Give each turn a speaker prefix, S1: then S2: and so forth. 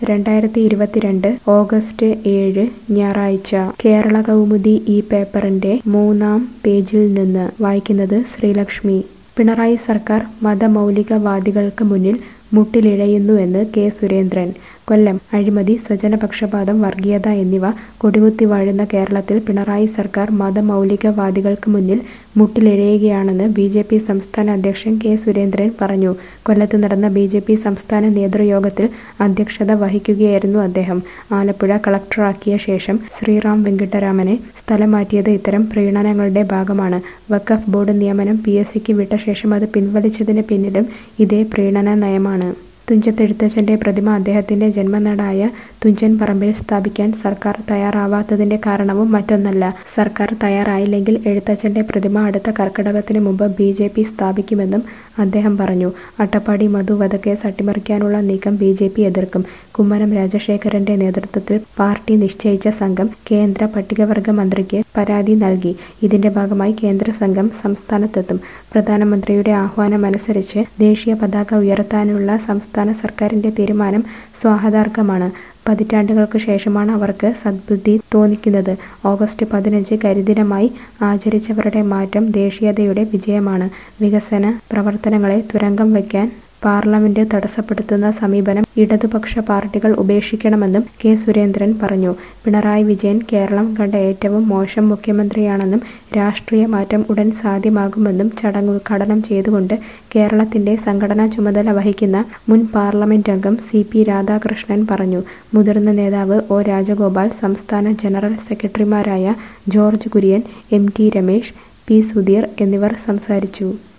S1: രണ്ടായിരത്തി ഇരുപത്തിരണ്ട് ഓഗസ്റ്റ് ഏഴ് ഞായറാഴ്ച കേരള കൗമുദി ഈ പേപ്പറിന്റെ മൂന്നാം പേജിൽ നിന്ന് വായിക്കുന്നത് ശ്രീലക്ഷ്മി പിണറായി സർക്കാർ മതമൗലികവാദികൾക്ക് മുന്നിൽ മുട്ടിലിഴയുന്നുവെന്ന് കെ സുരേന്ദ്രൻ കൊല്ലം അഴിമതി സ്വജനപക്ഷപാതം വർഗീയത എന്നിവ കൊടികുത്തി വാഴുന്ന കേരളത്തിൽ പിണറായി സർക്കാർ മതമൗലികവാദികൾക്ക് മുന്നിൽ മുട്ടിലിഴയുകയാണെന്ന് ബി ജെ പി സംസ്ഥാന അധ്യക്ഷൻ കെ സുരേന്ദ്രൻ പറഞ്ഞു കൊല്ലത്ത് നടന്ന ബി ജെ പി സംസ്ഥാന നേതൃയോഗത്തിൽ അധ്യക്ഷത വഹിക്കുകയായിരുന്നു അദ്ദേഹം ആലപ്പുഴ കളക്ടറാക്കിയ ശേഷം ശ്രീറാം വെങ്കിട്ടരാമനെ സ്ഥലം മാറ്റിയത് ഇത്തരം പ്രീണനങ്ങളുടെ ഭാഗമാണ് വഖഫ് ബോർഡ് നിയമനം പി എസ് സിക്ക് വിട്ട ശേഷം അത് പിൻവലിച്ചതിന് പിന്നിലും ഇതേ പ്രീണന നയമാണ് തുഞ്ചത്തെഴുത്തച്ഛൻ്റെ പ്രതിമ അദ്ദേഹത്തിൻ്റെ ജന്മനാടായ തുഞ്ചൻ പറമ്പിൽ സ്ഥാപിക്കാൻ സർക്കാർ തയ്യാറാവാത്തതിൻ്റെ കാരണവും മറ്റൊന്നല്ല സർക്കാർ തയ്യാറായില്ലെങ്കിൽ എഴുത്തച്ഛൻ്റെ പ്രതിമ അടുത്ത കർക്കിടകത്തിന് മുമ്പ് ബി ജെ പി സ്ഥാപിക്കുമെന്നും അദ്ദേഹം പറഞ്ഞു അട്ടപ്പാടി മധു വധക്കേസ് അട്ടിമറിക്കാനുള്ള നീക്കം ബി ജെ പി എതിർക്കും കുമ്മനം രാജശേഖരന്റെ നേതൃത്വത്തിൽ പാർട്ടി നിശ്ചയിച്ച സംഘം കേന്ദ്ര പട്ടികവർഗ മന്ത്രിക്ക് പരാതി നൽകി ഇതിന്റെ ഭാഗമായി കേന്ദ്ര സംഘം സംസ്ഥാനത്തെത്തും പ്രധാനമന്ത്രിയുടെ ആഹ്വാനമനുസരിച്ച് ദേശീയ പതാക ഉയർത്താനുള്ള സംസ്ഥാന സർക്കാരിന്റെ തീരുമാനം സ്വാഗതാർഹമാണ് പതിറ്റാണ്ടുകൾക്ക് ശേഷമാണ് അവർക്ക് സദ്ബുദ്ധി തോന്നിക്കുന്നത് ഓഗസ്റ്റ് പതിനഞ്ച് കരിദിനമായി ആചരിച്ചവരുടെ മാറ്റം ദേശീയതയുടെ വിജയമാണ് വികസന പ്രവർത്തനങ്ങളെ തുരങ്കം വയ്ക്കാൻ പാർലമെന്റ് തടസ്സപ്പെടുത്തുന്ന സമീപനം ഇടതുപക്ഷ പാർട്ടികൾ ഉപേക്ഷിക്കണമെന്നും കെ സുരേന്ദ്രൻ പറഞ്ഞു പിണറായി വിജയൻ കേരളം കണ്ട ഏറ്റവും മോശം മുഖ്യമന്ത്രിയാണെന്നും രാഷ്ട്രീയ മാറ്റം ഉടൻ സാധ്യമാകുമെന്നും ചടങ്ങ് ഉദ്ഘാടനം ചെയ്തുകൊണ്ട് കേരളത്തിന്റെ സംഘടനാ ചുമതല വഹിക്കുന്ന മുൻ പാർലമെന്റ് അംഗം സി പി രാധാകൃഷ്ണൻ പറഞ്ഞു മുതിർന്ന നേതാവ് ഒ രാജഗോപാൽ സംസ്ഥാന ജനറൽ സെക്രട്ടറിമാരായ George Kurian M T Ramesh P Sudheer എന്നിവർ സംസാരിച്ചു